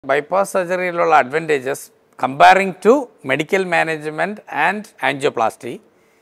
Bypass സർജറിയിലുള്ള advantages comparing to medical management and angioplasty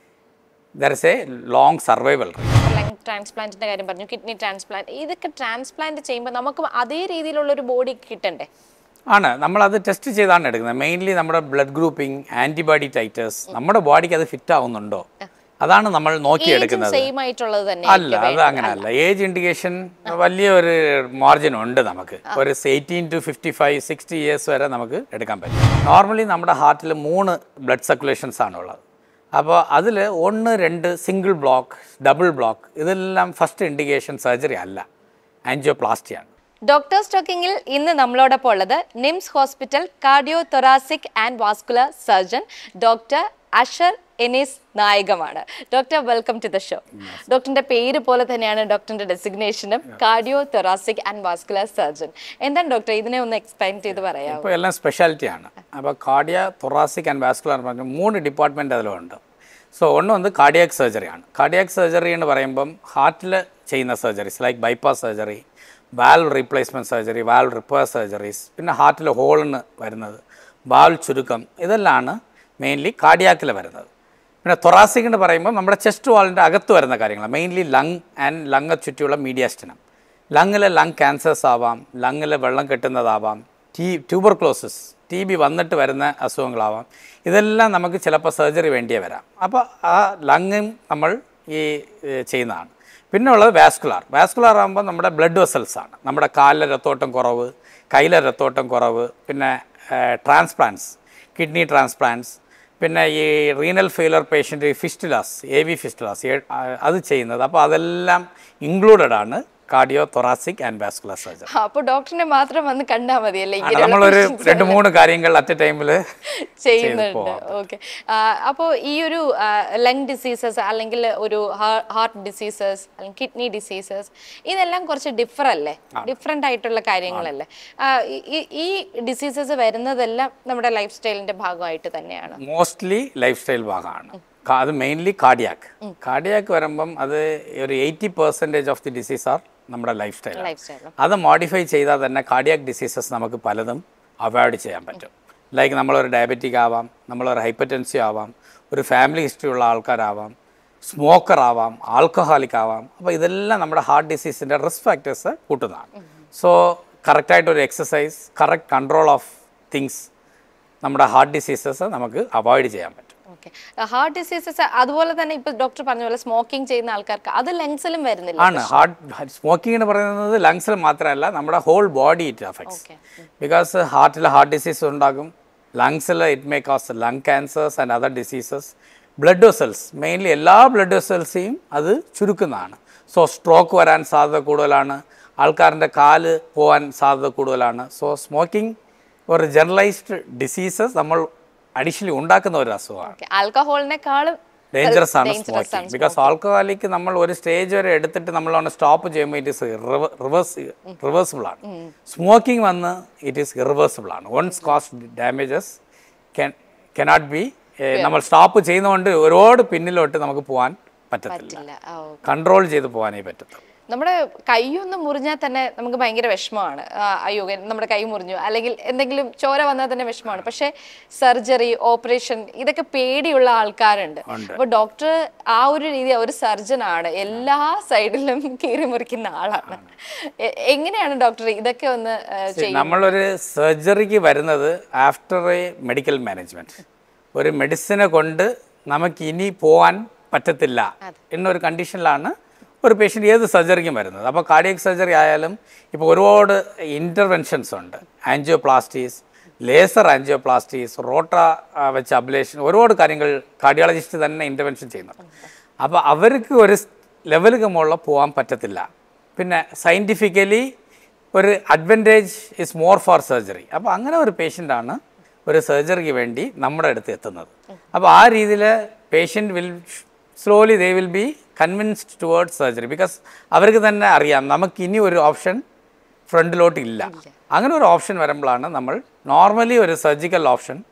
there is a long survival lung ട്രാൻസ്പ്ലാന്റിന്റെ കാര്യം പറഞ്ഞു kidney transplant ഇതൊക്കെ transplant ചെയ്യുമ്പോൾ നമുക്ക് അതേ രീതിയിലുള്ള ഒരു ബോഡി കിട്ടണ്ടേ ആണ് നമ്മളത് ടെസ്റ്റ് ചെയ്താണ് എടുക്കുന്നത് മെയിൻലി നമ്മുടെ ബ്ലഡ് ഗ്രൂപ്പിംഗ് ആൻറ്റിബോഡി ടൈറ്റേഴ്സ് നമ്മുടെ ബോഡിക്ക് അത് ഫിറ്റ് ആവുന്നുണ്ടോ അതാണ് നമ്മൾ നോക്കിയെടുക്കുന്നത് സെയിം ആയിട്ടുള്ളത് തന്നെ അല്ല അത് അങ്ങനെയല്ല ഏജ് ഇൻഡിക്കേഷൻ വലിയ ഒരു മാർജിൻ ഉണ്ട് നമുക്ക് ഒരു eighteen to fifty five sixty years വരെ നമുക്ക് എടുക്കാൻ പറ്റും നോർമലി നമ്മുടെ ഹാർട്ടിൽ മൂന്ന് ബ്ലഡ് സർക്കുലേഷൻസ് ആണുള്ളത് അപ്പോൾ അതിൽ ഒന്ന് രണ്ട് സിംഗിൾ ബ്ലോക്ക് ഡബിൾ ബ്ലോക്ക് ഇതെല്ലാം ഫസ്റ്റ് ഇൻഡിക്കേഷൻ സർജറി അല്ല ആൻജിയോപ്ലാസ്റ്റിയാണ് ഡോക്ടേഴ്സ് ടോക്കിങ്ങിൽ ഇന്ന് നമ്മളോടൊപ്പം ഉള്ളത് NIMS hospital cardio thoracic and vascular surgeon doctor Asher Anees നായകമാണ് doctor welcome to the show ഡോക്ടറിന്റെ പേര് പോലെ തന്നെയാണ് ഡോക്ടറിന്റെ ഡെസിഗ്നേഷനും cardio thoracic and vascular surgeon എന്താണ് ഡോക്ടർ ഇതിനെ ഒന്ന് എക്സ്പ്ലെയിൻ ചെയ്ത് പറയാമോ ഇപ്പോൾ എല്ലാം സ്പെഷ്യാലിറ്റിയാണ് അപ്പോൾ കാർഡിയ തൊറാസിക് ആൻഡ് വാസ്കുലർ പറഞ്ഞ മൂന്ന് ഡിപ്പാർട്ട്മെൻറ്റ് അതിലുണ്ട് സോ ഒന്ന് വന്ന് കാർഡിയാക് സർജറിയാണ് കാർഡിയാക് സർജറി എന്ന് പറയുമ്പം ഹാർട്ടിൽ ചെയ്യുന്ന surgeries like bypass surgery valve replacement surgery valve repair surgeries പിന്നെ ഹാർട്ടിൽ ഹോളിന് വരുന്നത് വാൽവ് ചുരുക്കം ഇതെല്ലാമാണ് മെയിൻലി കാർഡിയാക്കിൽ വരുന്നത് പിന്നെ തൊറാസിക് എന്ന് പറയുമ്പോൾ നമ്മുടെ ചെസ്റ്റ് വാളിൻ്റെ അകത്ത് വരുന്ന കാര്യങ്ങൾ മെയിൻലി ലങ് ആൻഡ് ലങ് ചുറ്റിയുള്ള മീഡിയാസ്റ്റനം ലങ്ങിലെ ലങ് ക്യാൻസേഴ്സ് ആവാം ലങ്ങിൽ വെള്ളം കെട്ടുന്നതാവാം ടി ട്യൂബർക്ലോസിസ് ടി ബി വന്നിട്ട് വരുന്ന അസുഖങ്ങളാവാം ഇതെല്ലാം നമുക്ക് ചിലപ്പോൾ സർജറി വേണ്ടിയേ വരാം അപ്പോൾ ആ ലങ്ങും നമ്മൾ ഈ ഏ, ചെയ്യുന്നതാണ് പിന്നെ ഉള്ളത് വാസ്കുലാർ വാസ്കുലാർ ആകുമ്പോൾ നമ്മുടെ ബ്ലഡ് വെസൽസ് ആണ് നമ്മുടെ കാലിലെ രത്തോട്ടം കുറവ് കയ്യിലെ രത്തോട്ടം കുറവ് പിന്നെ ട്രാൻസ്പ്ലാന്റ്സ് കിഡ്നി ട്രാൻസ്പ്ലാന്റ്സ് പിന്നെ ഈ renal failure patient fistulas A V fistulas അത് ചെയ്യുന്നത് അപ്പോൾ അതെല്ലാം ഇൻക്ലൂഡഡ് ആണ് cardio thoracic and vascular surgery അപ്പൊ ഡോക്ടറിനെ മാത്രം വന്ന് കണ്ടാ മതിയല്ലേ ആണ് ഇങ്ങനെയുള്ള നമ്മളൊരു questions രണ്ട് മൂന്ന് കാര്യങ്ങൾ അറ്റ് എ ടൈമിൽ ചെയ്യുന്നുണ്ട് ഓക്കെ അപ്പോൾ ഈ ഒരു ലങ് ഡിസീസസ് അല്ലെങ്കിൽ ഒരു ഹാർട്ട് ഡിസീസസ് അല്ലെങ്കിൽ കിഡ്നി ഡിസീസസ് ഇതെല്ലാം കുറച്ച് ഡിഫർ അല്ലേ ഡിഫറെൻ്റ് ആയിട്ടുള്ള കാര്യങ്ങളല്ലേ ആ, ഈ- ഈ- ഈ ഡിസീസസ് വരുന്നതെല്ലാം നമ്മുടെ ലൈഫ് സ്റ്റൈലിന്റെ ഭാഗമായിട്ട് തന്നെയാണ് മോസ്റ്റ്ലി ലൈഫ് സ്റ്റൈൽ ഭാഗമാണ് കാ- അത് മെയിൻലി കാർഡിയാക്ക് കാർഡിയാക്ക് വരുമ്പം അത് ഒരു eighty percentage of the disease are നമ്മുടെ ലൈഫ് സ്റ്റൈൽ ലൈഫ് സ്റ്റൈൽ അത് മോഡിഫൈ ചെയ്താൽ തന്നെ കാർഡിയാക് ഡിസീസസ് നമുക്ക് പലതും അവോയ്ഡ് ചെയ്യാൻ പറ്റും ലൈക്ക് നമ്മളൊരു ഡയബറ്റിക് ആവാം നമ്മളൊരു ഹൈപ്പറ്റൻസി ആവാം ഒരു ഫാമിലി ഹിസ്റ്ററി ഉള്ള ആൾക്കാരാവാം സ്മോക്കർ ആവാം ആൽക്കഹോളിക് ആവാം അപ്പോൾ ഇതെല്ലാം നമ്മുടെ ഹാർട്ട് ഡിസീസിൻ്റെ റിസ്ക് ഫാക്ടേഴ്സ് കൂട്ടുന്നതാണ് സോ കറക്റ്റായിട്ട് ഒരു exercise correct control of things നമ്മുടെ ഹാർട്ട് ഡിസീസസ് നമുക്ക് അവോയ്ഡ് ചെയ്യാൻ പറ്റും ഓക്കെ ഹാർട്ട് ഡിസീസസ് അതുപോലെ തന്നെ ഇപ്പൊ ഡോക്ടർ പറഞ്ഞ പോലെ സ്മോക്കിംഗ് ചെയ്യുന്ന ആൾക്കാർക്ക് അത് ലങ്സിലും വരുന്നില്ല ആണ് ഹാർട്ട് സ്മോക്കിംഗ് എന്ന് പറയുന്നത് ലങ്സിൽ മാത്രമല്ല നമ്മുടെ whole body it affects Okay. Because ഹാർട്ടിൽ ഹാർട്ട് ഡിസീസ് ഉണ്ടാകും ലങ്സിൽ it may cause lung cancers and other diseases blood vessels mainly എല്ലാ ബ്ലഡ് വെസൽസെയും അത് ചുരുക്കുന്നതാണ് സോ സ്ട്രോക്ക് വരാൻ സാധ്യത കൂടുതലാണ് ആൾക്കാരുടെ കാല് പോകാൻ സാധ്യത കൂടുതലാണ് സോ സ്മോക്കിംഗ് ഒരു ജനറലൈസ്ഡ് ഡിസീസസ് നമ്മൾ അഡീഷണലി ഉണ്ടാക്കുന്ന ഒരു അസുഖമാണ് ഓക്കെ ആൽക്കഹോളിനെക്കാളും ഡേഞ്ചറസ് ആണ് dangerous ആണ് സ്മോക്കിംഗ് ബിക്കോസ് ആൽക്കഹോളിക്ക് നമ്മൾ ഒരു സ്റ്റേജ് വരെ എടുത്തിട്ട് നമ്മൾ ഒന്ന് സ്റ്റോപ്പ് ചെയ്യുമ്പോൾ ഇറ്റ് ഇസ് റിവേഴ്സ് റിവേഴ്സിബിൾ ആണ് സ്മോക്കിംഗ് വന്ന് ഇറ്റ് ഈസ് ഇറിവേഴ്സിബിൾ ആണ് once caused damages can cannot be നമ്മൾ സ്റ്റോപ്പ് ചെയ്യുന്നതുകൊണ്ട് ഒരുപാട് പിന്നിലോട്ട് നമുക്ക് പോകാൻ പറ്റത്തില്ല ഇല്ല ആ, ഓ. കൺട്രോൾ ചെയ്ത് പോകാനേ പറ്റത്തുള്ളൂ നമ്മുടെ കൈയൊന്ന് മുറിഞ്ഞാൽ തന്നെ നമുക്ക് ഭയങ്കര വിഷമമാണ് ആ, അയ്യോ എൻ- നമ്മുടെ കൈ മുറിഞ്ഞു അല്ലെങ്കിൽ എന്തെങ്കിലും ചോര വന്നാൽ തന്നെ വിഷമമാണ് പക്ഷെ സർജറി ഓപ്പറേഷൻ ഇതൊക്കെ പേടിയുള്ള ആൾക്കാരുണ്ട് അപ്പൊ ഡോക്ടർ ആ ഒരു രീതി ഒരു സർജൻ ആണ് എല്ലാ സൈഡിലും കീറി മുറിക്കുന്ന ആളാണ് എ- എങ്ങനെയാണ് ഡോക്ടർ ഇതൊക്കെ ഒന്ന് ആ, ചെയ്യുന്നത് നമ്മളൊരു സർജറിക്ക് വരുന്നത് ആഫ്റ്റർ എ മെഡിക്കൽ മാനേജ്മെൻറ്റ് ഒരു മെഡിസിനെ കൊണ്ട് നമുക്ക് ഇനി പോകാൻ പറ്റത്തില്ല എന്നൊരു കണ്ടീഷനിലാണ് ഒരു പേഷ്യൻ്റ് ഏത് സർജറിക്കും വരുന്നത് അപ്പോൾ കാർഡിയക് സർജറി ആയാലും ഇപ്പോൾ ഒരുപാട് ഇൻ്റർവെൻഷൻസ് ഉണ്ട് ആൻജിയോപ്ലാസ്റ്റീസ് ലേസർ ആൻജിയോപ്ലാസ്റ്റീസ് റോട്ട ആ, വെച്ച് അബ്ലേഷൻ ഒരുപാട് കാര്യങ്ങൾ കാർഡിയോളജിസ്റ്റ് തന്നെ ഇൻ്റർവെൻഷൻ ചെയ്യുന്നുണ്ട് അപ്പോൾ അവർക്ക് ഒരു ലെവലിൽ മുകളിൽ പോകാൻ പറ്റത്തില്ല പിന്നെ സയൻറ്റിഫിക്കലി ഒരു advantage is more for surgery അപ്പോൾ അങ്ങനെ ഒരു പേഷ്യൻ്റാണ് ഒരു സർജറിക്ക് വേണ്ടി നമ്മുടെ അടുത്ത് എത്തുന്നത് അപ്പോൾ ആ രീതിയിൽ patient will slowly they will be convinced towards surgery because അവർക്ക് തന്നെ അറിയാം നമുക്ക് ഇനി ഒരു ഓപ്ഷൻ ഫ്രണ്ടിലോട്ട് ഇല്ല അങ്ങനെ ഒരു ഓപ്ഷൻ വരുമ്പോഴാണ് നമ്മൾ നോർമലി ഒരു സർജിക്കൽ ഓപ്ഷൻ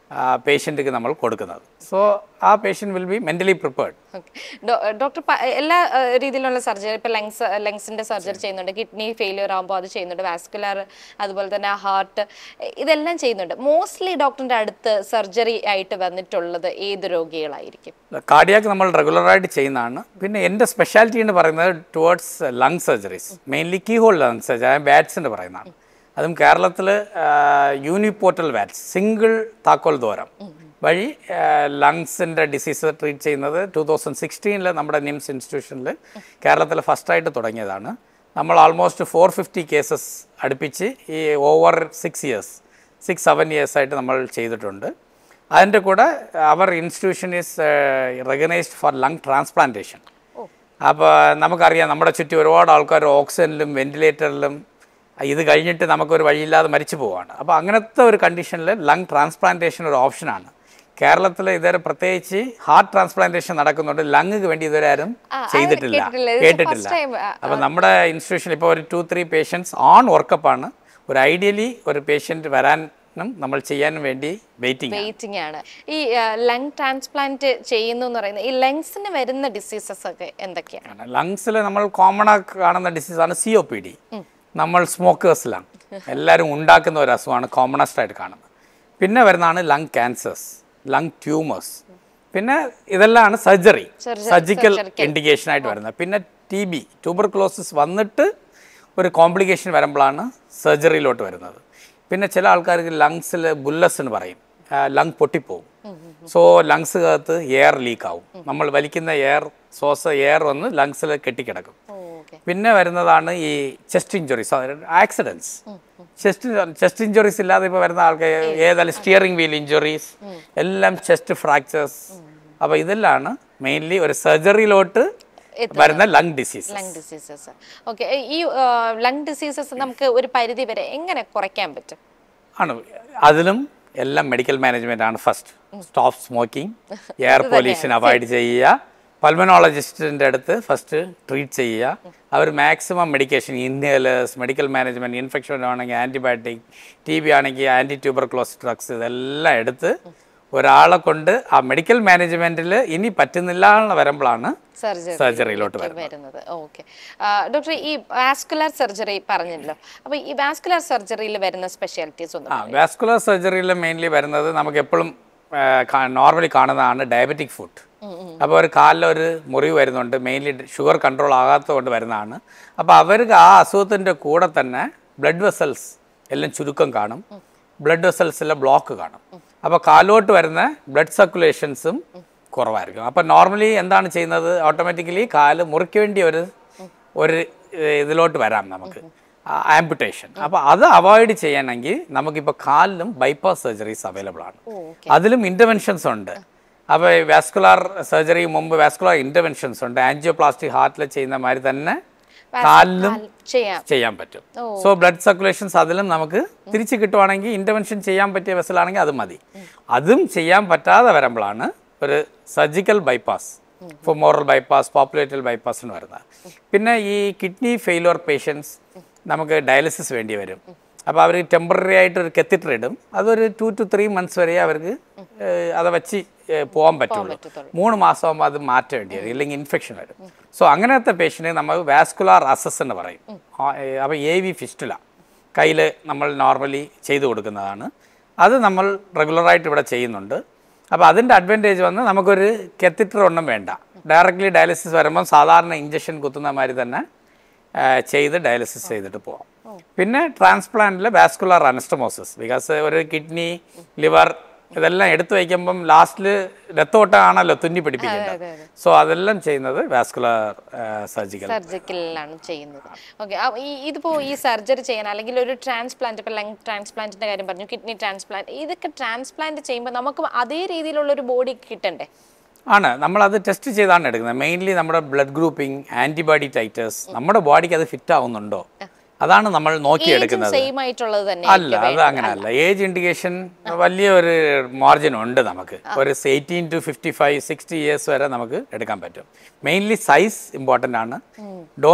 പേഷ്യൻറ്റിക്ക് നമ്മൾ കൊടുക്കുന്നത് സോ ആ patient will be mentally prepared doctor എല്ലാ ആ, രീതിയിലുള്ള സർജറി ഇപ്പൊ ലങ്സ് ലങ്സിന്റെ സർജറി ചെയ്യുന്നുണ്ട് കിഡ്നി ഫെയിലിയർ ആകുമ്പോൾ അത് ചെയ്യുന്നുണ്ട് വാസ്കുലർ അതുപോലെ തന്നെ ഹാർട്ട് ഇതെല്ലാം ചെയ്യുന്നുണ്ട് മോസ്റ്റ്ലി ഡോക്ടറിന്റെ അടുത്ത് സർജറി ആയിട്ട് വന്നിട്ടുള്ളത് ഏത് രോഗികളായിരിക്കും കാർഡിയാക്ക് നമ്മൾ റെഗുലറായിട്ട് ചെയ്യുന്നതാണ് പിന്നെ എൻ്റെ സ്പെഷ്യാലിറ്റി എന്ന് പറയുന്നത് towards lung surgeries mainly key hole lung surgery വാറ്റ്സിൻ്റെ പറയുന്നതാണ് അതും കേരളത്തിൽ യൂണിപോർട്ടൽ വാറ്റ്സ് സിംഗിൾ താക്കോൽ ദൂരം വഴി ലങ്സിൻ്റെ ഡിസീസ് ട്രീറ്റ് ചെയ്യുന്നത് ടൂ തൗസൻഡ് സിക്സ്റ്റീനിൽ നമ്മുടെ നിംസ് ഇൻസ്റ്റിറ്റ്യൂഷനിൽ കേരളത്തിൽ ഫസ്റ്റായിട്ട് തുടങ്ങിയതാണ് നമ്മൾ ആൾമോസ്റ്റ് ഫോർ ഫിഫ്റ്റി കേസസ് അടുപ്പിച്ച് ഈ over six years six seven years ആയിട്ട് നമ്മൾ ചെയ്തിട്ടുണ്ട് അതിൻ്റെ കൂടെ അവർ institution is recognised for lung transplantation അപ്പോൾ നമുക്കറിയാം നമ്മുടെ ചുറ്റും ഒരുപാട് ആൾക്കാർ ഓക്സിജനിലും വെന്റിലേറ്ററിലും ഇത് കഴിഞ്ഞിട്ട് നമുക്കൊരു വഴിയില്ലാതെ മരിച്ചു പോവാണ് അപ്പോൾ അങ്ങനത്തെ ഒരു കണ്ടീഷനിൽ ലങ് ട്രാൻസ്പ്ലാന്റേഷൻ ഒരു ഓപ്ഷനാണ് കേരളത്തിൽ ഇതുവരെ പ്രത്യേകിച്ച് ഹാർട്ട് ട്രാൻസ്പ്ലാന്റേഷൻ നടക്കുന്നുണ്ട് ലങ്ങിന് വേണ്ടി ഇതുവരെ ആരും ചെയ്തിട്ടില്ല കേട്ടിട്ടില്ല. ഇത് കേട്ടിട്ടില്ല first time, ആ, അപ്പോൾ നമ്മുടെ ഇൻസ്റ്റിറ്റ്യൂഷനിൽ ഇപ്പോൾ ഒരു ടു ത്രീ പേഷ്യൻസ് ഓൺ വർക്കപ്പാണ് ഒരു ഐഡിയലി ഒരു പേഷ്യൻറ്റ് വരാനും നമ്മൾ ചെയ്യാനും വേണ്ടി വെയിറ്റിംഗ് വെയിറ്റിംഗ് ആണ് ഈ ലങ് ട്രാൻസ്പ്ലാന്റ് ചെയ്യുന്നു എന്ന് പറയുന്നത് ഈ ലങ്സിന് വരുന്ന ഡിസീസസ് ഒക്കെ എന്തൊക്കെയാണ് ലങ്സിൽ നമ്മൾ കോമൺ ആയി കാണുന്ന ഡിസീസാണ് സി ഒ പി ഡി നമ്മൾ സ്മോക്കേഴ്സിലാണ് എല്ലാവരും ഉണ്ടാക്കുന്ന ഒരു അസുഖമാണ് കോമണസ്റ്റ് ആയിട്ട് കാണുന്നത് പിന്നെ വരുന്നതാണ് ലങ് ക്യാൻസേഴ്സ് ലങ് ട്യൂമേഴ്സ് പിന്നെ ഇതെല്ലാമാണ് surgery Surgery- surgical surgical. Indication ആയിട്ട് വരുന്നത് പിന്നെ ടി ബി ട്യൂബർക്ലോസിസ് വന്നിട്ട് ഒരു കോംപ്ലിക്കേഷൻ വരുമ്പോഴാണ് സർജറിയിലോട്ട് വരുന്നത് പിന്നെ ചില ആൾക്കാർക്ക് ലങ്സിൽ ബുല്ലസ് എന്ന് പറയും ലങ് പൊട്ടിപ്പോവും സോ ലങ്സിനകത്ത് എയർ ലീക്ക് ആവും നമ്മൾ വലിക്കുന്ന എയർ ശ്വാസ എയർ വന്ന് ലങ്സിൽ കെട്ടിക്കിടക്കും ഓക്കെ പിന്നെ വരുന്നതാണ് ഈ chest injuries accidents chest chest injuries ഇല്ലാതെ ഇപ്പോൾ വരുന്ന ആൾക്കാർ ഏതായാലും സ്റ്റിയറിംഗ് വീൽ ഇഞ്ചുറീസ് എല്ലാം ചെസ്റ്റ് ഫ്രാക്ചേഴ്സ് അപ്പോൾ ഇതെല്ലാം മെയിൻലി ഒരു സർജറിയിലോട്ട് വരുന്ന lung disease lung diseases okay ഈ ലങ് ഡിസീസസ് നമുക്ക് ഒരു പരിധി വരെ എങ്ങനെ കുറയ്ക്കാൻ പറ്റും ആണ് അതിലും എല്ലാം മെഡിക്കൽ മാനേജ്മെന്റ് ആണ് first stop smoking air pollution avoid ചെയ്യുക പൾമനോളജിസ്റ്റിൻ്റെ അടുത്ത് ഫസ്റ്റ് ട്രീറ്റ് ചെയ്യുക അവർ maximum medication inhalers medical management infection ആണെങ്കിൽ ആൻറ്റിബയോട്ടിക് ടി ബി ആണെങ്കിൽ ആൻറ്റി ട്യൂബർക്ലോസ് ഡ്രഗ്സ് ഇതെല്ലാം എടുത്ത് ഒരാളെ കൊണ്ട് ആ മെഡിക്കൽ മാനേജ്മെൻറ്റിൽ ഇനി പറ്റുന്നില്ല എന്ന് വരുമ്പോഴാണ് സർജറി സർജറിയിലോട്ട് വരുന്നത് വരുന്നത് ഓക്കെ ഡോക്ടർ ഈ വാസ്കുലർ സർജറി പറഞ്ഞല്ലോ അപ്പൊ ഈ വാസ്കുലർ സർജറിയിൽ വരുന്ന സ്പെഷ്യാലിറ്റീസ് ഒന്ന് ആ വാസ്കുലർ സർജറിയിൽ മെയിൻലി വരുന്നത് നമുക്ക് എപ്പോഴും നോർമലി കാണുന്നതാണ് ഡയബറ്റിക് ഫുഡ് അപ്പോൾ ഒരു കാലിൽ ഒരു മുറിവ് വരുന്നുണ്ട് മെയിൻലി ഷുഗർ കൺട്രോൾ ആകാത്തത് കൊണ്ട് വരുന്നതാണ് അപ്പോൾ അവർക്ക് ആ അസുഖത്തിൻ്റെ കൂടെ തന്നെ ബ്ലഡ് വെസൽസ് എല്ലാം ചുരുക്കം കാണും ബ്ലഡ് വെസൽസിലെ ബ്ലോക്ക് കാണും അപ്പോൾ കാലോട്ട് വരുന്ന ബ്ലഡ് സർക്കുലേഷൻസും കുറവായിരിക്കും അപ്പോൾ നോർമലി എന്താണ് ചെയ്യുന്നത് ഓട്ടോമാറ്റിക്കലി കാല് മുറിക്കേണ്ടി ഒരു ഒരു ഏഹ്, ഇതിലോട്ട് വരാം നമുക്ക് ആംപുട്ടേഷൻ അപ്പോൾ അത് അവോയ്ഡ് ചെയ്യണമെങ്കിൽ നമുക്കിപ്പോൾ കാലിലും ബൈപ്പാസ് സർജറീസ് അവൈലബിൾ ആണ് അതിലും ഇൻ്റർവെൻഷൻസ് ഉണ്ട് അപ്പോൾ വാസ്കുലാർ സർജറി മുമ്പ് വാസ്കുലാർ ഇൻ്റർവെൻഷൻസ് ഉണ്ട് ആൻജിയോപ്ലാസ്റ്റിക് ഹാർട്ടിൽ ചെയ്യുന്ന മാതിരി തന്നെ കാലിലും ചെയ്യാം ചെയ്യാൻ പറ്റും സോ ബ്ലഡ് സർക്കുലേഷൻസ് അതിലും നമുക്ക് തിരിച്ച് കിട്ടുവാണെങ്കിൽ ഇൻ്റർവെൻഷൻ ചെയ്യാൻ പറ്റിയ വെസലാണെങ്കിൽ അത് മതി അതും ചെയ്യാൻ പറ്റാതെ വരുമ്പോഴാണ് ഒരു surgical bypass femoral bypass popliteal bypass എന്ന് വരുന്നത് പിന്നെ ഈ കിഡ്നി ഫെയിലുവർ പേഷ്യൻസ് നമുക്ക് ഡയാലിസിസ് വേണ്ടി വരും അപ്പോൾ അവർ ടെമ്പററി ആയിട്ട് ഒരു കെത്തിറ്റർ ഇടും അതൊരു ടു ടു ത്രീ മന്ത്സ് വരെ അവർക്ക് ഏഹ്, അത് വെച്ച് ഏഹ്, പോകാൻ പറ്റുള്ളൂ മൂന്ന് മാസമാകുമ്പോൾ അത് മാറ്റം വേണ്ടി വരും ഇല്ലെങ്കിൽ ഇൻഫെക്ഷൻ വരും സോ അങ്ങനത്തെ പേഷ്യൻറ്റ് നമ്മൾ വാസ്കുലാർ അസസ് എന്ന് പറയും അപ്പോൾ എ വി ഫിസ്റ്റുല കയ്യിൽ നമ്മൾ നോർമലി ചെയ്തു കൊടുക്കുന്നതാണ് അത് നമ്മൾ റെഗുലറായിട്ട് ഇവിടെ ചെയ്യുന്നുണ്ട് അപ്പോൾ അതിൻ്റെ അഡ്വാൻറ്റേജ് വന്ന് നമുക്കൊരു കെത്തിറ്റർ ഒന്നും വേണ്ട ഡയറക്റ്റ്ലി ഡയാലിസിസ് വരുമ്പം സാധാരണ ഇഞ്ചക്ഷൻ കുത്തുന്ന മാതിരി തന്നെ ആ, ചെയ്ത് ഡയാലിസിസ് ചെയ്തിട്ട് പോവാം പിന്നെ ട്രാൻസ്പ്ലാന്റിൽ വാസ്കുലർ അനസ്റ്റമോസിസ് ബിക്കോസ് ഒരു കിഡ്നി ലിവർ ഇതെല്ലാം എടുത്തു വയ്ക്കുമ്പം ലാസ്റ്റിൽ രക്തോട്ടമാണല്ലോ തുന്നി പിടിപ്പിക്കുന്നത് സോ അതെല്ലാം ചെയ്യുന്നത് വാസ്കുലർ സർജിക്കൽ സർജിക്കലിലാണ് ചെയ്യുന്നത് ഓക്കെ ഈ ഇതിപ്പോ ഈ സർജറി ചെയ്യാൻ അല്ലെങ്കിൽ ഒരു ട്രാൻസ്പ്ലാന്റ് ഇപ്പൊ ലങ് ട്രാൻസ്പ്ലാന്റിന്റെ കാര്യം പറഞ്ഞു കിഡ്നി ട്രാൻസ്പ്ലാന്റ് ഇതൊക്കെ ട്രാൻസ്പ്ലാന്റ് ചെയ്യുമ്പോൾ നമുക്ക് അതേ രീതിയിലുള്ള ഒരു ബോഡി കിട്ടണ്ടേ ആണ് നമ്മളത് ടെസ്റ്റ് ചെയ്താണ് എടുക്കുന്നത് മെയിൻലി നമ്മുടെ ബ്ലഡ് ഗ്രൂപ്പിംഗ് ആൻറ്റിബോഡി ടൈറ്റേഴ്സ് നമ്മുടെ ബോഡിക്ക് അത് ഫിറ്റ് ആവുന്നുണ്ടോ അതാണ് നമ്മൾ നോക്കിയെടുക്കുന്നത് സെയിം ആയിട്ടുള്ളത് തന്നെ അല്ല അത് അങ്ങനെയല്ല ഏജ് ഇൻഡിക്കേഷൻ വലിയ ഒരു മാർജിൻ ഉണ്ട് നമുക്ക് ഒരു eighteen to fifty five sixty years വരെ നമുക്ക് എടുക്കാൻ പറ്റും മെയിൻലി സൈസ് ഇമ്പോർട്ടൻ്റ് ആണ്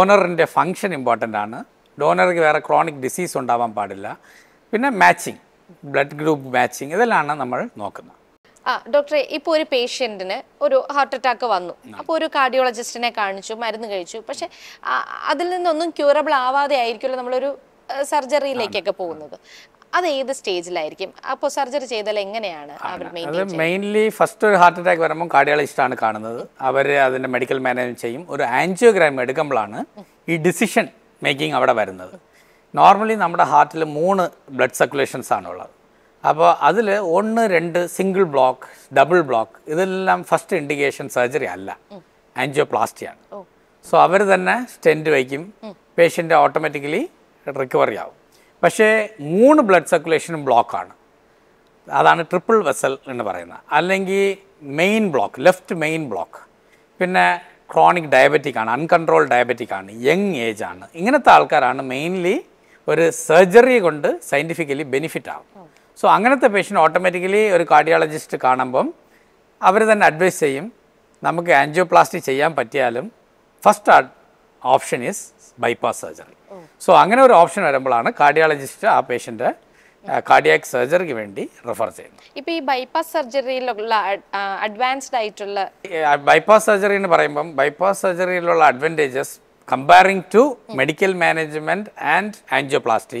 ഡോണറിൻ്റെ ഫങ്ഷൻ ഇമ്പോർട്ടൻ്റ് ആണ് ഡോണർക്ക് വേറെ ക്രോണിക് ഡിസീസ് ഉണ്ടാവാൻ പാടില്ല പിന്നെ മാച്ചിങ് ബ്ലഡ് ഗ്രൂപ്പ് മാച്ചിങ് ഇതെല്ലാം നമ്മൾ നോക്കുന്നത് ആ ഡോക്ടറെ ഇപ്പോൾ ഒരു പേഷ്യൻറ്റിന് ഒരു ഹാർട്ട് അറ്റാക്ക് വന്നു അപ്പോൾ ഒരു കാർഡിയോളജിസ്റ്റിനെ കാണിച്ചു മരുന്ന് കഴിച്ചു പക്ഷെ ആ, അതിൽ നിന്നൊന്നും ക്യൂറബിൾ ആവാതെ ആയിരിക്കുമല്ലോ നമ്മളൊരു സർജറിയിലേക്കൊക്കെ പോകുന്നത് അത് ഏത് സ്റ്റേജിലായിരിക്കും അപ്പോൾ സർജറി ചെയ്താൽ എങ്ങനെയാണ് അവർ മെയിൻ അത് മെയിൻലി ഫസ്റ്റ് ഒരു ഹാർട്ട് അറ്റാക്ക് വരുമ്പോൾ കാർഡിയോളജിസ്റ്റാണ് കാണുന്നത് അവർ അതിൻ്റെ മെഡിക്കൽ മാനേജ് ചെയ്യും ഒരു ആൻജിയോഗ്രാം എടുക്കുമ്പോഴാണ് ഈ ഡിസിഷൻ മേക്കിംഗ് അവിടെ വരുന്നത് നോർമലി നമ്മുടെ ഹാർട്ടിൽ മൂന്ന് ബ്ലഡ് സർക്കുലേഷൻസ് ആണുള്ളത് അപ്പോൾ അതിൽ ഒന്ന് രണ്ട് സിംഗിൾ ബ്ലോക്ക് ഡബിൾ ബ്ലോക്ക് ഇതെല്ലാം ഫസ്റ്റ് ഇൻഡിക്കേഷൻ സർജറി അല്ല ആൻജിയോപ്ലാസ്റ്റിയാണ് സോ അവർ തന്നെ സ്റ്റെൻറ്റ് വയ്ക്കും പേഷ്യൻ്റ് ഓട്ടോമാറ്റിക്കലി റിക്കവറി ആവും പക്ഷേ മൂന്ന് ബ്ലഡ് സർക്കുലേഷനും ബ്ലോക്കാണ് അതാണ് ട്രിപ്പിൾ വെസൽ എന്ന് പറയുന്നത് അല്ലെങ്കിൽ main block left main block പിന്നെ ക്രോണിക് ഡയബറ്റിക് ആണ് അൺകൺട്രോൾ ഡയബറ്റിക് ആണ് യങ് ഏജ് ആണ് ഇങ്ങനത്തെ ആൾക്കാരാണ് മെയിൻലി ഒരു സർജറി കൊണ്ട് സയൻറ്റിഫിക്കലി ബെനിഫിറ്റ് ആവും സോ അങ്ങനത്തെ പേഷ്യൻ്റ് ഓട്ടോമാറ്റിക്കലി ഒരു കാർഡിയോളജിസ്റ്റ് കാണുമ്പം അവർ തന്നെ അഡ്വൈസ് ചെയ്യും നമുക്ക് ആൻജിയോപ്ലാസ്റ്റി ചെയ്യാൻ പറ്റിയാലും first option is bypass surgery so അങ്ങനെ ഒരു ഓപ്ഷൻ വരുമ്പോഴാണ് കാർഡിയോളജിസ്റ്റ് ആ പേഷ്യൻ്റ് കാർഡിയാക് സർജറിക്ക് വേണ്ടി റെഫർ ചെയ്യുന്നത് ഇപ്പോൾ ഈ ബൈപ്പാസ് സർജറിയിലുള്ള അഡ്വാൻസ്ഡ് ആയിട്ടുള്ള ബൈപ്പാസ് സർജറി എന്ന് പറയുമ്പം ബൈപ്പാസ് സർജറിയിലുള്ള advantages comparing to medical management and angioplasty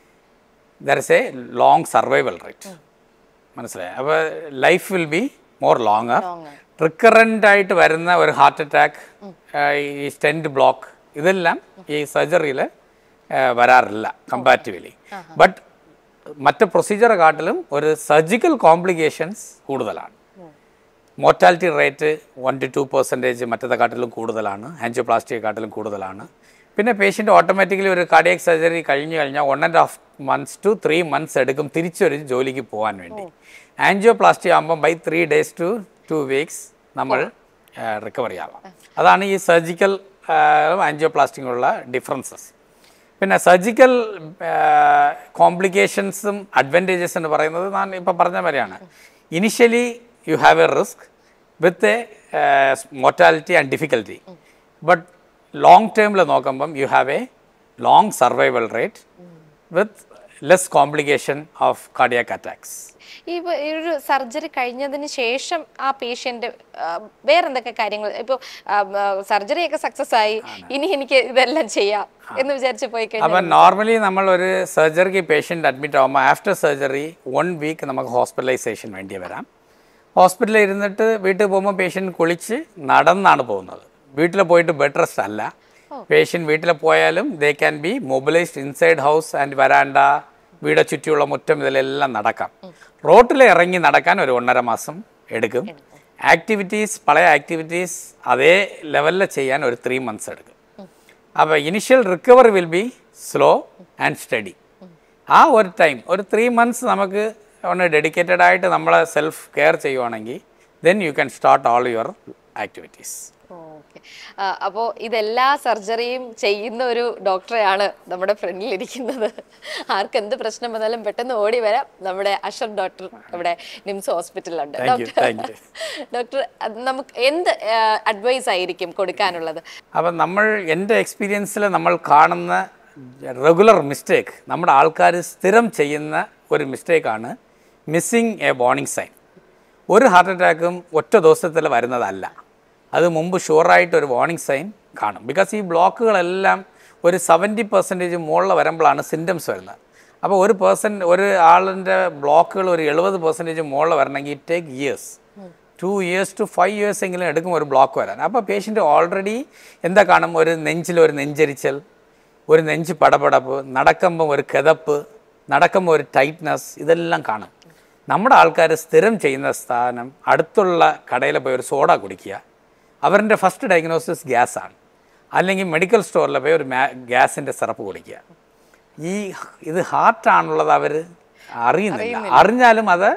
there is a long survival rate മനസ്സിലായി അപ്പോൾ life will be more longer recurrent ആയിട്ട് വരുന്ന ഒരു ഹാർട്ട് അറ്റാക്ക് ഈ സ്റ്റെൻറ്റ് ബ്ലോക്ക് ഇതെല്ലാം ഈ സർജറിയിൽ വരാറില്ല കമ്പാരിറ്റീവ്ലി ബട്ട് മറ്റ് പ്രൊസീജിയറെ കാട്ടിലും ഒരു സർജിക്കൽ കോംപ്ലിക്കേഷൻസ് കൂടുതലാണ് mortality rate one to two percentage മറ്റേതെക്കാട്ടിലും കൂടുതലാണ് ആൻജിയോപ്ലാസ്റ്റിയെക്കാട്ടിലും കൂടുതലാണ് പിന്നെ പേഷ്യൻ്റ് ഓട്ടോമാറ്റിക്കലി ഒരു കാർഡിയക് സർജറി കഴിഞ്ഞ് കഴിഞ്ഞാൽ one and half months two three months എടുക്കും തിരിച്ചൊരു ജോലിക്ക് പോകാൻ വേണ്ടി ആൻജിയോപ്ലാസ്റ്റി ആകുമ്പോൾ by three days to two weeks നമ്മൾ റിക്കവറി ആവാം അതാണ് ഈ സർജിക്കൽ ആൻജിയോപ്ലാസ്റ്റിക്കുള്ള ഡിഫറൻസസ് പിന്നെ സർജിക്കൽ കോംപ്ലിക്കേഷൻസും അഡ്വാൻറ്റേജസ് എന്ന് പറയുന്നത് ഞാൻ ഇപ്പോൾ പറഞ്ഞ മാതിരിയാണ് initially you have a risk with A mortality and difficulty but long ടേമിൽ നോക്കുമ്പം you have a long survival rate with less complication of cardiac attacks ഈ വ- ഈ ഒരു സർജറി കഴിഞ്ഞതിന് ശേഷം ആ പേഷ്യന്റ് വേറെന്തൊക്കെ കാര്യങ്ങൾ ഇപ്പോൾ സർജറി ഒക്കെ സക്സസ് ആയി ഇനി എനിക്ക് ഇതെല്ലാം ചെയ്യാം എന്ന് വിചാരിച്ച് പോയി കഴിഞ്ഞാൽ അപ്പം നോർമലി നമ്മൾ ഒരു സർജറിക്ക് പേഷ്യൻ്റ് അഡ്മിറ്റ് ആകുമ്പോൾ ആഫ്റ്റർ സർജറി വൺ വീക്ക് നമുക്ക് ഹോസ്പിറ്റലൈസേഷൻ വേണ്ടി വരാം ഹോസ്പിറ്റലിൽ ഇരുന്നിട്ട് വീട്ടിൽ പോകുമ്പോൾ പേഷ്യൻ്റ് കുളിച്ച് നടന്നാണ് പോകുന്നത് വീട്ടിൽ പോയിട്ട് ബെഡ് റെസ്റ്റ് അല്ല പേഷ്യൻ്റ് വീട്ടിൽ പോയാലും they can be mobilised inside house and വരാണ്ട വീടെ ചുറ്റിയുള്ള മുറ്റം ഇതിലെല്ലാം നടക്കാം റോട്ടിൽ ഇറങ്ങി നടക്കാൻ ഒരു ഒന്നര മാസം എടുക്കും ആക്ടിവിറ്റീസ് പഴയ ആക്ടിവിറ്റീസ് അതേ ലെവലിൽ ചെയ്യാൻ ഒരു ത്രീ മന്ത്സ് എടുക്കും അപ്പോൾ initial recovery will be slow and steady ആ ഒരു ടൈം ഒരു ത്രീ മന്ത്സ് നമുക്ക് ഒന്ന് ഡെഡിക്കേറ്റഡ് ആയിട്ട് നമ്മളെ സെൽഫ് കെയർ ചെയ്യുവാണെങ്കിൽ then you can start all your activities okay അപ്പോൾ ഇതെല്ലാ സർജറിയും ചെയ്യുന്ന ഒരു ഡോക്ടറെയാണ് നമ്മുടെ ഫ്രണ്ടിൽ ഇരിക്കുന്നത് ആർക്ക് എന്ത് പ്രശ്നം വന്നാലും പെട്ടെന്ന് ഓടി വരാം നമ്മുടെ അഷർ ഡോക്ടർ ഇവിടെ നിംസ് ഹോസ്പിറ്റലിലുണ്ട് Thank you, doctor thank you. Doctor അത് നമുക്ക് എന്ത് അഡ്വൈസ് ആയിരിക്കും കൊടുക്കാനുള്ളത് അപ്പം നമ്മൾ എൻ്റെ എക്സ്പീരിയൻസിൽ നമ്മൾ കാണുന്ന റെഗുലർ മിസ്റ്റേക്ക് നമ്മുടെ ആൾക്കാർ സ്ഥിരം ചെയ്യുന്ന ഒരു മിസ്റ്റേക്കാണ് മിസ്സിങ് എ വാർണിംഗ് സൈൻ ഒരു ഹാർട്ട് അറ്റാക്കും ഒറ്റ ദിവസത്തിൽ വരുന്നതല്ല അത് മുമ്പ് ഷുവറായിട്ട് ഒരു വാർണിംഗ് സൈൻ കാണും ബിക്കോസ് ഈ ബ്ലോക്കുകളെല്ലാം ഒരു സെവൻറ്റി പെർസെൻറ്റേജ് മുകളിൽ വരുമ്പോഴാണ് സിംറ്റംസ് വരുന്നത് അപ്പോൾ ഒരു പേഴ്സൺ ഒരു ആളിൻ്റെ ബ്ലോക്കുകൾ ഒരു എഴുപത് പെർസെൻറ്റേജ് മുകളിൽ വരണമെങ്കിൽ it take years to years to five years എങ്കിലും എടുക്കും ഒരു ബ്ലോക്ക് വരാൻ അപ്പോൾ പേഷ്യൻ്റ് ഓൾറെഡി എന്താ കാണും ഒരു നെഞ്ചിൽ ഒരു നെഞ്ചരിച്ചൽ ഒരു നെഞ്ച് പടപടപ്പ് നടക്കുമ്പോൾ ഒരു കിതപ്പ് നടക്കുമ്പോൾ ഒരു ടൈറ്റ്നസ് ഇതെല്ലാം കാണും നമ്മുടെ ആൾക്കാർ സ്ഥിരം ചെയ്യുന്ന സ്ഥാനം അടുത്തുള്ള കടയിൽ പോയി ഒരു സോഡ കുടിക്കുക അവരുടെ ഫസ്റ്റ് ഡയഗ്നോസിസ് ഗ്യാസാണ് അല്ലെങ്കിൽ മെഡിക്കൽ സ്റ്റോറിൽ പോയി ഒരു മാ ഗ്യാസിൻ്റെ സിറപ്പ് കുടിക്കുക ഈ ഇത് ഹാർട്ടാണുള്ളത് അവർ അറിയുന്നില്ല അറിഞ്ഞാലും അത്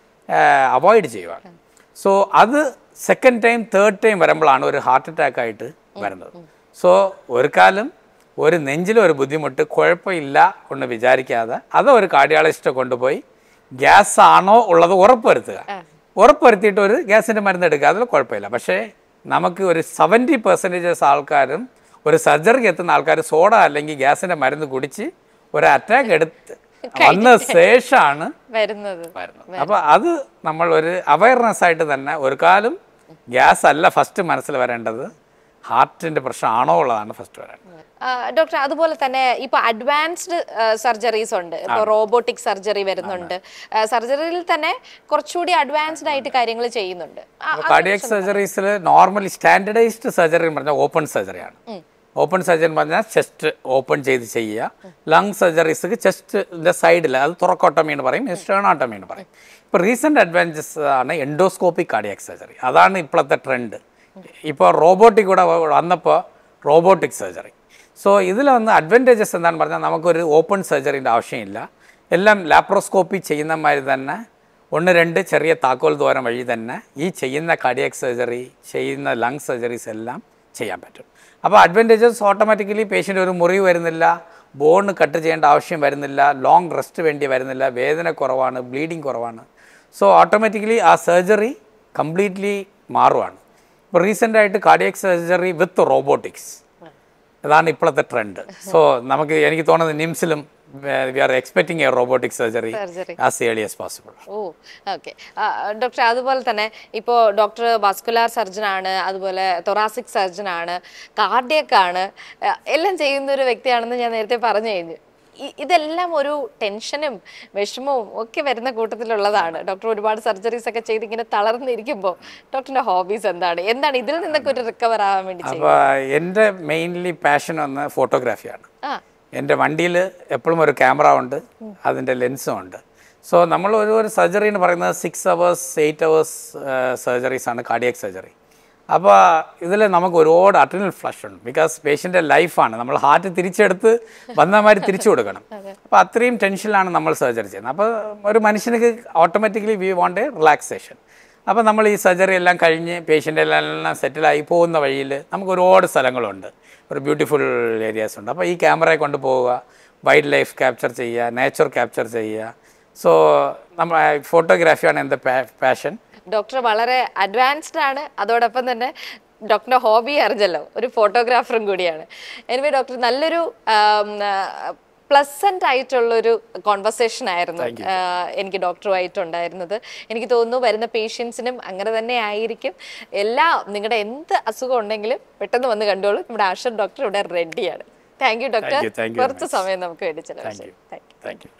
അവോയ്ഡ് ചെയ്യുവാണ് സോ അത് സെക്കൻഡ് ടൈം തേർഡ് ടൈം വരുമ്പോഴാണ് ഒരു ഹാർട്ട് അറ്റാക്ക് ആയിട്ട് വരുന്നത് സോ ഒരു കാലം ഒരു നെഞ്ചിൽ ഒരു ബുദ്ധിമുട്ട് കുഴപ്പമില്ല എന്ന് വിചാരിക്കാതെ അത് ഒരു കാർഡിയോളജിസ്റ്റ് കൊണ്ടുപോയി ഗ്യാസ് ആണോ ഉള്ളത് ഉറപ്പുവരുത്തുക ഉറപ്പുവരുത്തിയിട്ട് ഒരു ഗ്യാസിൻ്റെ മരുന്ന് എടുക്കുക അതിൽ കുഴപ്പമില്ല പക്ഷേ നമുക്ക് ഒരു സെവൻറ്റി പെർസെൻറ്റേജസ് ആൾക്കാരും ഒരു സർജറിക്ക് എത്തുന്ന ആൾക്കാർ സോഡ അല്ലെങ്കിൽ ഗ്യാസിൻ്റെ മരുന്ന് കുടിച്ച് ഒരു അറ്റാക്ക് എടുത്ത് വന്ന ശേഷമാണ് വരുന്നത് വരുന്നത് അപ്പോൾ അത് നമ്മൾ ഒരു അവയർനെസ് ആയിട്ട് തന്നെ ഒരു കാലം ഗ്യാസ് അല്ല ഫസ്റ്റ് മനസ്സിൽ വരേണ്ടത് ഹാർട്ടിൻ്റെ പ്രശ്നമാണോ ഉള്ളതാണ് ഫസ്റ്റ് വരേണ്ടത് ഡോക്ടർ അതുപോലെ തന്നെ ഇപ്പൊ അഡ്വാൻസ്ഡ് സർജറീസ് ഉണ്ട് ഇപ്പൊ റോബോട്ടിക് സർജറി വരുന്നുണ്ട് സർജറിയിൽ തന്നെ കുറച്ചുകൂടി അഡ്വാൻസ്ഡ് ആയിട്ട് കാര്യങ്ങൾ ചെയ്യുന്നുണ്ട് ആ, കാർഡിയക് സർജറീസിൽ നോർമലി സ്റ്റാൻഡർഡൈസ്ഡ് സർജറി എന്ന് പറഞ്ഞാൽ ഓപ്പൺ സർജറിയാണ് ഓപ്പൺ സർജറി എന്ന് പറഞ്ഞാൽ ചെസ്റ്റ് ഓപ്പൺ ചെയ്ത് ചെയ്യുക ലങ് സർജറീസ് ചെസ്റ്റിൻ്റെ സൈഡിൽ അത് തുറക്കോട്ടമി എന്ന് പറയും സ്റ്റേണോട്ടമി എന്ന് പറയും ഇപ്പോൾ റീസെൻ്റ് അഡ്വാൻറ്റേജസ് ആണ് എൻഡോസ്കോപ്പിക് കാർഡിയാക് സർജറി അതാണ് ഇപ്പോഴത്തെ ട്രെൻഡ് ഇപ്പോൾ റോബോട്ടിക് കൂടെ വന്നപ്പോൾ റോബോട്ടിക് സർജറി സോ ഇതിൽ വന്ന് അഡ്വാൻറ്റേജസ് എന്താണെന്ന് പറഞ്ഞാൽ നമുക്കൊരു ഓപ്പൺ സർജറിൻ്റെ ആവശ്യമില്ല എല്ലാം ലാപ്രോസ്കോപ്പി ചെയ്യുന്ന മാതിരി തന്നെ ഒന്ന് രണ്ട് ചെറിയ താക്കോൽ ദ്വാരം വഴി തന്നെ ഈ ചെയ്യുന്ന കാർഡിയാക് സർജറി ചെയ്യുന്ന ലങ് സർജറീസ് എല്ലാം ചെയ്യാൻ പറ്റും അപ്പോൾ അഡ്വാൻറ്റേജസ് ഓട്ടോമാറ്റിക്കലി പേഷ്യൻ്റ് ഒരു മുറിവ് വരുന്നില്ല ബോൺ കട്ട് ചെയ്യേണ്ട ആവശ്യം വരുന്നില്ല ലോങ് റെസ്റ്റ് വേണ്ടി വരുന്നില്ല വേദന കുറവാണ് ബ്ലീഡിങ് കുറവാണ് സോ ഓട്ടോമാറ്റിക്കലി ആ സർജറി കംപ്ലീറ്റ്ലി മാറുവാണ് ഇപ്പോൾ റീസെൻ്റായിട്ട് കാർഡിയക് സർജറി വിത്ത് റോബോട്ടിക്സ് അതാണ് ഇപ്പോഴത്തെ ട്രെൻഡ് സോ നമുക്ക് എനിക്ക് തോന്നുന്നത് നിംസിലും we are expecting a robotic surgery surgery as early as possible oh okay doctor അതുപോലെ തന്നെ ഇപ്പോൾ ഡോക്ടർ വാസ്കുലാർ സർജൻ ആണ് അതുപോലെ തൊറാസിക് സർജൻ ആണ് കാർഡിയക് ആണ് ആ, എല്ലാം ചെയ്യുന്ന ഒരു വ്യക്തിയാണെന്ന് ഞാൻ നേരത്തെ പറഞ്ഞു കഴിഞ്ഞു ഇ- ഇതെല്ലാം ഒരു ടെൻഷനും വിഷമവും ഒക്കെ വരുന്ന കൂട്ടത്തിലുള്ളതാണ് ഡോക്ടർ ഒരുപാട് സർജറീസ് ഒക്കെ ചെയ്ത് ഇങ്ങനെ തളർന്നിരിക്കുമ്പോൾ ഡോക്ടറിന്റെ ഹോബീസ് എന്താണ് എന്താണ് ഇതിൽ നിന്നൊക്കെ ഒരു റിക്കവർ ആവാൻ വേണ്ടി ചെയ്യുന്നത് അപ്പോൾ എൻ്റെ മെയിൻലി പാഷൻ വന്ന് ഫോട്ടോഗ്രാഫിയാണ് ആ എൻ്റെ വണ്ടിയിൽ എപ്പോഴും ഒരു ക്യാമറ ഉണ്ട് അതിൻ്റെ ലെൻസും ഉണ്ട് സോ നമ്മൾ ഒരു ഒരു സർജറി എന്ന് പറയുന്നത് six hours eight hours surgeries ആണ് കാർഡിയക് സർജറി അപ്പോൾ ഇതിൽ നമുക്ക് ഒരുപാട് അട്രിനൽ ഫ്ലഷ് ഉണ്ട് ബിക്കോസ് പേഷ്യൻ്റെ ലൈഫാണ് നമ്മൾ ഹാർട്ട് തിരിച്ചെടുത്ത് വന്നമാതിരി തിരിച്ചു കൊടുക്കണം അപ്പോൾ അത്രയും ടെൻഷനിലാണ് നമ്മൾ സർജറി ചെയ്യുന്നത് അപ്പോൾ ഒരു മനുഷ്യന് automatically we want a relaxation അപ്പോൾ നമ്മൾ ഈ സർജറി എല്ലാം കഴിഞ്ഞ് പേഷ്യൻ്റ് എല്ലാം സെറ്റിലായി പോകുന്ന വഴിയിൽ നമുക്ക് ഒരുപാട് സ്ഥലങ്ങളുണ്ട് ഒരു ബ്യൂട്ടിഫുൾ ഏരിയാസ് ഉണ്ട് അപ്പോൾ ഈ ക്യാമറയെ കൊണ്ട് പോവുക വൈൽഡ് ലൈഫ് ക്യാപ്ചർ ചെയ്യുക നേച്ചർ ക്യാപ്ചർ ചെയ്യുക സോ നമ്മൾ ഫോട്ടോഗ്രാഫിയാണ് എൻ്റെ പാഷൻ ഡോക്ടർ വളരെ അഡ്വാൻസ്ഡ് ആണ് അതോടൊപ്പം തന്നെ ഡോക്ടറിന്റെ ഹോബി അറിഞ്ഞല്ലോ ഒരു ഫോട്ടോഗ്രാഫറും കൂടിയാണ് എനിവേ ഡോക്ടർ നല്ലൊരു പ്ലസന്റ് ആയിട്ടുള്ളൊരു കോൺവെർസേഷൻ ആയിരുന്നു ആ, എനിക്ക് ഡോക്ടറുമായിട്ടുണ്ടായിരുന്നത് എനിക്ക് തോന്നുന്നു വരുന്ന പേഷ്യൻസിനും അങ്ങനെ തന്നെ ആയിരിക്കും എല്ലാ നിങ്ങളുടെ എന്ത് അസുഖം ഉണ്ടെങ്കിലും പെട്ടെന്ന് വന്ന് കണ്ടോളൂ നമ്മുടെ ആഷർ ഡോക്ടർ ഇവിടെ റെഡിയാണ് thank you doctor you, thank you very കുറച്ച് സമയം നമുക്ക് വേണ്ടി ചിലവ് thank you thank you thank U